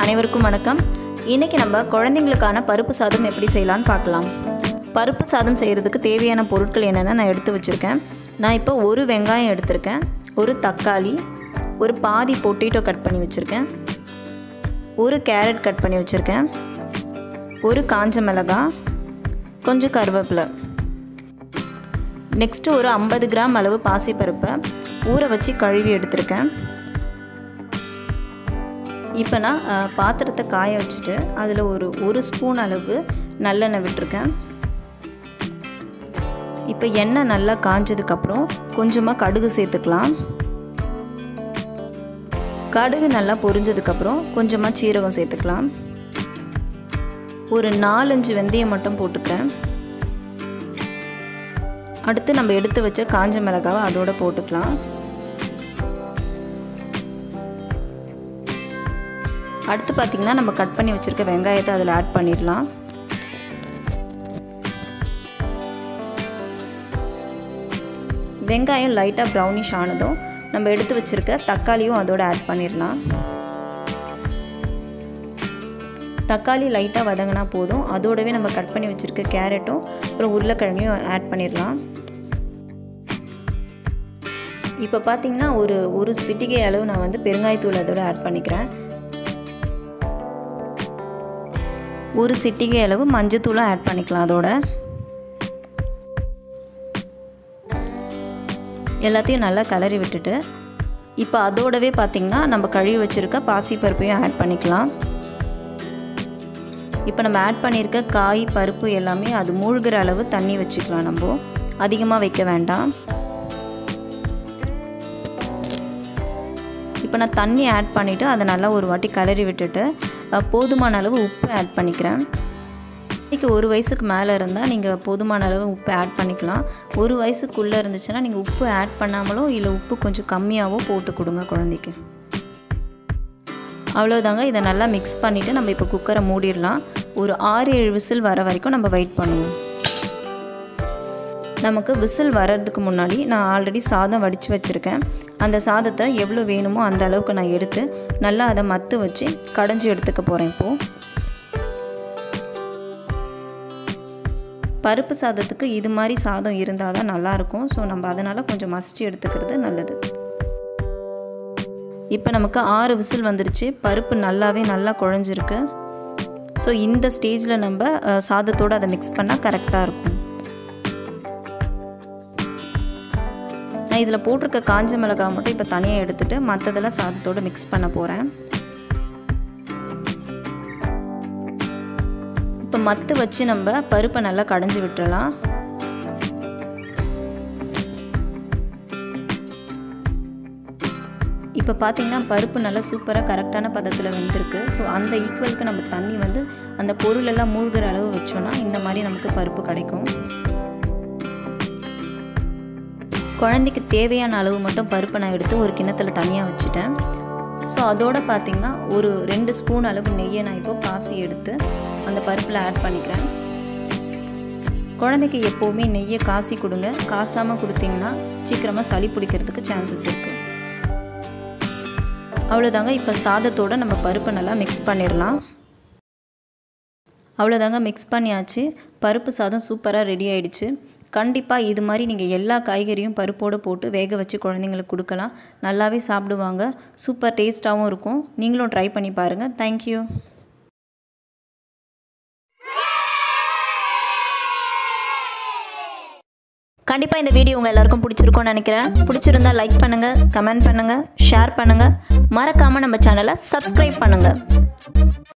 அனைவருக்கும் வணக்கம் இன்றைக்கி நம்ம குழந்தைங்களுக்கான பருப்பு சாதம் எப்படி செய்யலான்னு பார்க்கலாம் பருப்பு சாதம் செய்கிறதுக்கு தேவையான பொருட்கள் என்னென்ன நான் எடுத்து வச்சுருக்கேன் நான் இப்போ ஒரு வெங்காயம் எடுத்திருக்கேன் ஒரு தக்காளி ஒரு பாதி பொட்டேட்டோ கட் பண்ணி வச்சுருக்கேன் ஒரு கேரட் கட் பண்ணி வச்சுருக்கேன் ஒரு காஞ்ச மிளகாய் கொஞ்சம் கருவேப்பிலை நெக்ஸ்ட்டு ஒரு ஐம்பது கிராம் அளவு பாசிப்பருப்பை ஊற வச்சு கழுவி எடுத்திருக்கேன் இப்போ நான் அஹ், பாத்திரத்தை காய வச்சுட்டு அதில் ஒரு ஒரு ஸ்பூன் அளவு நல்லெண்ணெய் விட்டுருக்கேன் இப்போ எண்ணெய் நல்லா காஞ்சதுக்கப்புறம் கொஞ்சமாக கடுகு சேர்த்துக்கலாம் கடுகு நல்லா பொரிஞ்சதுக்கப்புறம் கொஞ்சமாக சீரகம் சேர்த்துக்கலாம் ஒரு நாலஞ்சு வெந்தயம் மட்டும் போட்டுக்கிறேன் அடுத்து நம்ம எடுத்து வச்ச காஞ்ச மிளகாவை அதோட போட்டுக்கலாம் அடுத்து பார்த்திங்கன்னா நம்ம கட் பண்ணி வச்சுருக்க வெங்காயத்தை அதில் ஆட் பண்ணிடலாம் வெங்காயம் லைட்டாக ப்ரௌனிஷ் ஆனதும் நம்ம எடுத்து வச்சுருக்க தக்காளியும் அதோட ஆட் பண்ணிடலாம் தக்காளி லைட்டாக வதங்கினா போதும் அதோடவே நம்ம கட் பண்ணி வச்சுருக்க கேரட்டும் அப்புறம் உருளைக்கிழங்கையும் ஆட் பண்ணிடலாம் இப்போ பார்த்தீங்கன்னா ஒரு ஒரு சிட்டிகை அளவு நான் வந்து பெருங்காயத்தூள் அதோட ஆட் பண்ணிக்கிறேன் ஒரு சிட்டிகை அளவு மஞ்சத்தூளும் ஆட் பண்ணிக்கலாம் அதோட எல்லாத்தையும் நல்லா கலரி விட்டுட்டு இப்போ அதோடவே பார்த்திங்கன்னா நம்ம கழுவி வச்சுருக்க பாசிப்பருப்பையும் ஆட் பண்ணிக்கலாம் இப்போ நம்ம ஆட் பண்ணியிருக்க காய் பருப்பு எல்லாமே அது மூழ்கிற அளவு தண்ணி வச்சுக்கலாம் நம்ம அதிகமாக வைக்க வேண்டாம் இப்போ நான் தண்ணி ஆட் பண்ணிவிட்டு அதை நல்லா ஒரு வாட்டி கலரி விட்டுட்டு அஹ், போதுமான அளவு உப்பு ஆட் பண்ணிக்கிறேன் குழந்தைக்கு ஒரு வயசுக்கு மேலே இருந்தால் நீங்கள் போதுமான அளவு உப்பு ஆட் பண்ணிக்கலாம் ஒரு வயசுக்குள்ளே இருந்துச்சுன்னா நீங்கள் உப்பு ஆட் பண்ணாமலோ இல்லை உப்பு கொஞ்சம் கம்மியாகவோ போட்டு கொடுங்க குழந்தைக்கு அவ்வளோதாங்க இதை நல்லா மிக்ஸ் பண்ணிவிட்டு நம்ம இப்போ குக்கரை மூடிடலாம் ஒரு ஆறு ஏழு விசில் வர வரைக்கும் நம்ம வெயிட் பண்ணுவோம் நமக்கு விசில் வர்றதுக்கு முன்னாடி நான் ஆல்ரெடி சாதம் வடித்து வச்சுருக்கேன் அந்த சாதத்தை எவ்வளோ வேணுமோ அந்த அளவுக்கு நான் எடுத்து நல்லா அதை மத்து வச்சு கடைஞ்சி எடுத்துக்க போகிறேன் இப்போது பருப்பு சாதத்துக்கு இது மாதிரி சாதம் இருந்தால் தான் நல்லாயிருக்கும் ஸோ நம்ம அதனால் கொஞ்சம் மசிச்சு எடுத்துக்கிறது நல்லது இப்போ நமக்கு ஆறு விசில் வந்துருச்சு பருப்பு நல்லாவே நல்லா குழஞ்சிருக்கு ஸோ இந்த ஸ்டேஜில் நம்ம அஹ், சாதத்தோடு அதை மிக்ஸ் பண்ணால் கரெக்டாக இருக்கும் நான் இதில் போட்டிருக்க காஞ்ச மிளகாய் மட்டும் இப்போ தனியாக எடுத்துகிட்டு மற்றதெல்லாம் சாதத்தோடு மிக்ஸ் பண்ண போகிறேன் இப்போ மத்து வச்சு நம்ம பருப்பை நல்லா கடைஞ்சி விட்டுறலாம் இப்போ பார்த்தீங்கன்னா பருப்பு நல்லா சூப்பராக கரெக்டான பதத்தில் வெந்திருக்கு ஸோ அந்த ஈக்குவலுக்கு நம்ம தண்ணி வந்து அந்த பொருளெல்லாம் மூழ்கிற அளவு வச்சோன்னா இந்த மாதிரி நமக்கு பருப்பு கிடைக்கும் குழந்தைக்கு தேவையான அளவு மட்டும் பருப்பை நான் எடுத்து ஒரு கிண்ணத்தில் தனியாக வச்சுட்டேன் ஸோ அதோடு பார்த்திங்கன்னா ஒரு ரெண்டு ஸ்பூன் அளவு நெய்யை நான் இப்போ காசி எடுத்து அந்த பருப்பில் ஆட் பண்ணிக்கிறேன் குழந்தைக்கு எப்போவுமே நெய்யை காசி கொடுங்க காசாமல் கொடுத்தீங்கன்னா சீக்கிரமாக சளி பிடிக்கிறதுக்கு சான்சஸ் இருக்குது அவ்வளோதாங்க இப்போ சாதத்தோடு நம்ம பருப்பை நல்லா மிக்ஸ் பண்ணிடலாம் அவ்வளோதாங்க மிக்ஸ் பண்ணியாச்சு பருப்பு சாதம் சூப்பராக ரெடி ஆயிடுச்சு கண்டிப்பாக இது மாதிரி நீங்கள் எல்லா காய்கறியும் பருப்போடு போட்டு வேக வச்சு குழந்தைங்களுக்கு கொடுக்கலாம் நல்லாவே சாப்பிடுவாங்க சூப்பர் டேஸ்ட்டாகவும் இருக்கும் நீங்களும் ட்ரை பண்ணி பாருங்கள் தேங்க்யூ கண்டிப்பாக இந்த வீடியோ உங்கள் எல்லாருக்கும் பிடிச்சிருக்கும்னு நினைக்கிறேன் பிடிச்சிருந்தா லைக் பண்ணுங்கள் கமெண்ட் பண்ணுங்கள் ஷேர் பண்ணுங்கள் மறக்காமல் நம்ம சேனலை சப்ஸ்கிரைப் பண்ணுங்கள்